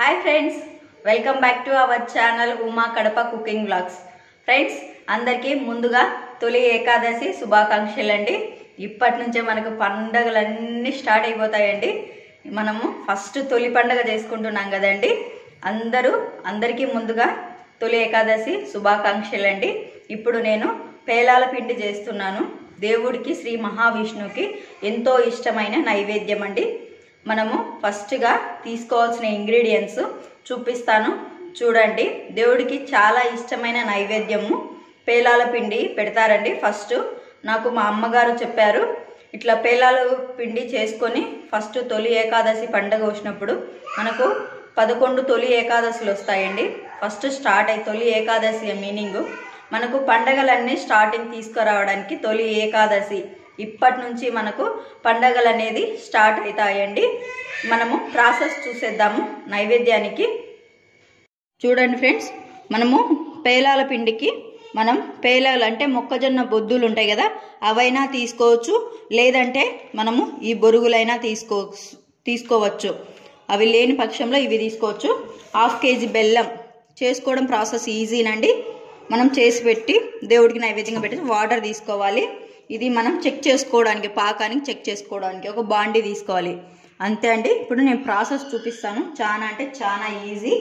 hi friends welcome back to our channel Uma Kadapa cooking blogs friends అందరికీ ముందుగా తొలి ఏకాదశి శుభాకాంక్షలు అండి ఇప్పటి నుంచే మనకు పండగలన్నీ స్టార్ట్ అయిపోతాయండి మనము ఫస్ట్ తొలి పండగ చేసుకుంటున్నాం కదండి అందరూ అందరికీ ముందుగా తొలి ఏకాదశి శుభాకాంక్షలు అండి ఇప్పుడు నేను పేలాల పిండి చేస్తున్నాను దేవుడికి శ్రీ మహావిష్ణువుకి ఎంతో ఇష్టమైన నైవేద్యం అండి మనము ఫస్ట్గా తీసుకోవాల్సిన ఇంగ్రీడియంట్స్ చూపిస్తాను చూడండి దేవుడికి చాలా ఇష్టమైన నైవేద్యము పేలాల పిండి పెడతారండి ఫస్ట్ నాకు మా అమ్మగారు చెప్పారు ఇట్లా పేలాల పిండి చేసుకొని ఫస్ట్ తొలి ఏకాదశి పండగ వచ్చినప్పుడు మనకు పదకొండు తొలి ఏకాదశులు వస్తాయండి ఫస్ట్ స్టార్ట్ అయ్యి తొలి ఏకాదశి మీనింగ్ మనకు పండగలన్నీ స్టార్టింగ్ తీసుకురావడానికి తొలి ఏకాదశి ఇప్పటి నుంచి మనకు పండగలు అనేది స్టార్ట్ అవుతాయండి మనము ప్రాసెస్ చూసేద్దాము నైవేద్యానికి చూడండి ఫ్రెండ్స్ మనము పేలాల పిండికి మనం పేలాలు అంటే మొక్కజొన్న బొద్దులు ఉంటాయి కదా అవైనా తీసుకోవచ్చు లేదంటే మనము ఈ బొరుగులైనా తీసుకో తీసుకోవచ్చు అవి లేని పక్షంలో ఇవి తీసుకోవచ్చు హాఫ్ కేజీ బెల్లం చేసుకోవడం ప్రాసెస్ ఈజీనండి మనం చేసి పెట్టి దేవుడికి నైవేద్యంగా పెట్టి వాటర్ తీసుకోవాలి ఇది మనం చెక్ చేసుకోవడానికి పాకానికి చెక్ చేసుకోవడానికి ఒక బాండీ తీసుకోవాలి అంతే అండి ఇప్పుడు నేను ప్రాసెస్ చూపిస్తాను చాలా అంటే చాలా ఈజీ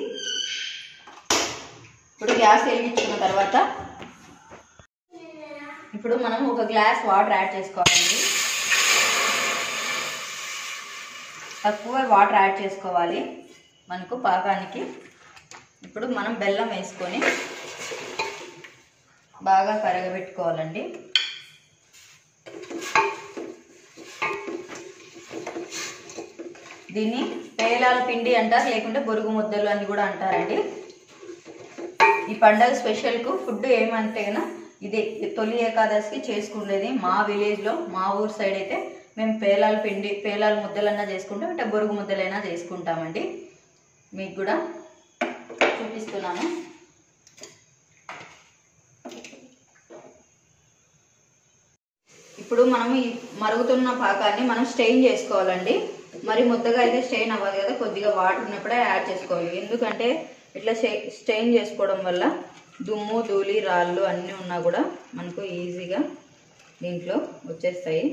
ఇప్పుడు గ్యాస్ వెలిగించుకున్న తర్వాత ఇప్పుడు మనం ఒక గ్లాస్ వాటర్ యాడ్ చేసుకోవాలండి తక్కువ వాటర్ యాడ్ చేసుకోవాలి మనకు పాకానికి ఇప్పుడు మనం బెల్లం వేసుకొని బాగా కరగబెట్టుకోవాలండి దీన్ని పేలాల పిండి అంటారు లేకుంటే బొరుగు ముద్దలు అని కూడా అంటారండి ఈ పండగ స్పెషల్కు ఫుడ్ ఏమంటే కన్నా ఇదే తొలి ఏకాదశికి చేసుకునేది మా విలేజ్లో మా ఊరు సైడ్ అయితే మేము పేలాల పిండి పేలాల ముద్దలన్నా చేసుకుంటాం అంటే బొరుగు ముద్దలైనా చేసుకుంటామండి మీకు కూడా చూపిస్తున్నాను ఇప్పుడు మనం ఈ మరుగుతున్న పాకాన్ని మనం స్టెయిన్ చేసుకోవాలండి మరి ముద్దగా అయితే స్టెయిన్ అవ్వదు కదా కొద్దిగా వాటర్ ఉన్నప్పుడే యాడ్ చేసుకోవాలి ఎందుకంటే ఇట్లా స్టెయిన్ చేసుకోవడం వల్ల దుమ్ము ధూళి రాళ్ళు అన్నీ ఉన్నా కూడా మనకు ఈజీగా దీంట్లో వచ్చేస్తాయి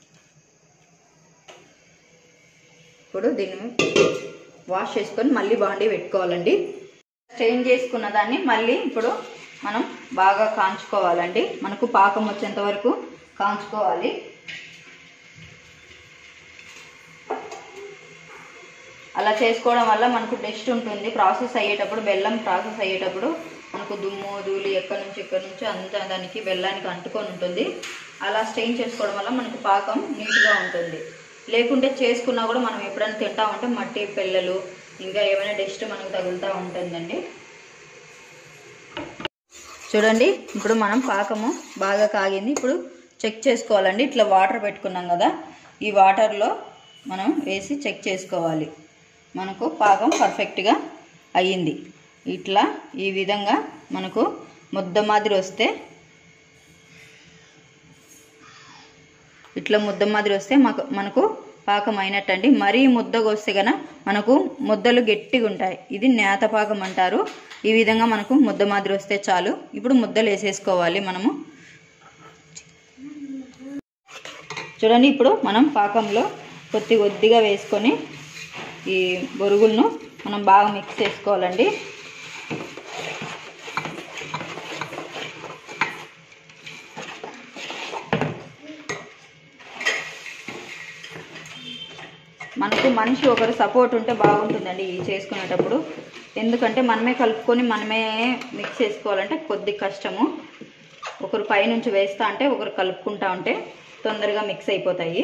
ఇప్పుడు దీన్ని వాష్ చేసుకొని మళ్ళీ బాండీ పెట్టుకోవాలండి స్టెయిన్ చేసుకున్న దాన్ని మళ్ళీ ఇప్పుడు మనం బాగా కాంచుకోవాలండి మనకు పాకం వచ్చేంత వరకు కాంచుకోవాలి అలా చేసుకోవడం వల్ల మనకు డస్ట్ ఉంటుంది ప్రాసెస్ అయ్యేటప్పుడు బెల్లం ప్రాసెస్ అయ్యేటప్పుడు మనకు దుమ్ము ధూళి ఎక్కడి నుంచి ఎక్కడి నుంచి అంత దానికి బెల్లానికి అంటుకొని ఉంటుంది అలా స్టెయిన్ చేసుకోవడం వల్ల మనకు పాకం నీట్గా ఉంటుంది లేకుంటే చేసుకున్నా కూడా మనం ఎప్పుడైనా తింటా ఉంటే మట్టి పిల్లలు ఇంకా ఏమైనా డస్ట్ మనకు తగులుతూ ఉంటుందండి చూడండి ఇప్పుడు మనం పాకము బాగా కాగింది ఇప్పుడు చెక్ చేసుకోవాలండి ఇట్లా వాటర్ పెట్టుకున్నాం కదా ఈ వాటర్లో మనం వేసి చెక్ చేసుకోవాలి మనకు పాకం పర్ఫెక్ట్గా అయ్యింది ఇట్లా ఈ విధంగా మనకు ముద్ద మాదిరి వస్తే ఇట్లా ముద్ద మాదిరి వస్తే మాకు మనకు పాకం అయినట్టండి మరీ ముద్దగా వస్తే గన మనకు ముద్దలు గట్టిగా ఉంటాయి ఇది నేత పాకం అంటారు ఈ విధంగా మనకు ముద్ద మాదిరి వస్తే చాలు ఇప్పుడు ముద్దలు వేసేసుకోవాలి మనము చూడండి ఇప్పుడు మనం పాకంలో కొద్ది కొద్దిగా వేసుకొని ఈ బొరుగులను మనం బాగా మిక్స్ చేసుకోవాలండి మనకు మనిషి ఒకరు సపోర్ట్ ఉంటే బాగుంటుందండి ఈ చేసుకునేటప్పుడు ఎందుకంటే మనమే కలుపుకొని మనమే మిక్స్ చేసుకోవాలంటే కొద్ది కష్టము ఒకరు పైనుంచి వేస్తా అంటే ఒకరు కలుపుకుంటా ఉంటే తొందరగా మిక్స్ అయిపోతాయి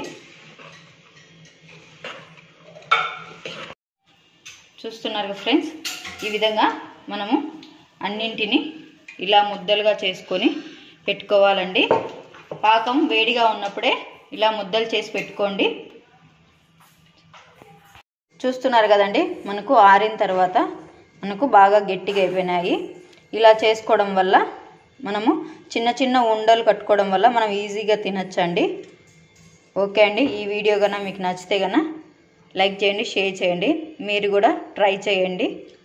చూస్తున్నారు ఫ్రెండ్స్ ఈ విధంగా మనము అన్నింటిని ఇలా ముద్దలుగా చేసుకొని పెట్టుకోవాలండి పాకం వేడిగా ఉన్నప్పుడే ఇలా ముద్దలు చేసి పెట్టుకోండి చూస్తున్నారు కదండి మనకు ఆరిన తర్వాత మనకు బాగా గట్టిగా అయిపోయినాయి ఇలా చేసుకోవడం వల్ల మనము చిన్న చిన్న ఉండలు కట్టుకోవడం వల్ల మనం ఈజీగా తినచ్చండి ఓకే అండి ఈ వీడియో కన్నా మీకు నచ్చితే కన్నా లైక్ చేయండి షేర్ చేయండి మీరు కూడా ట్రై చేయండి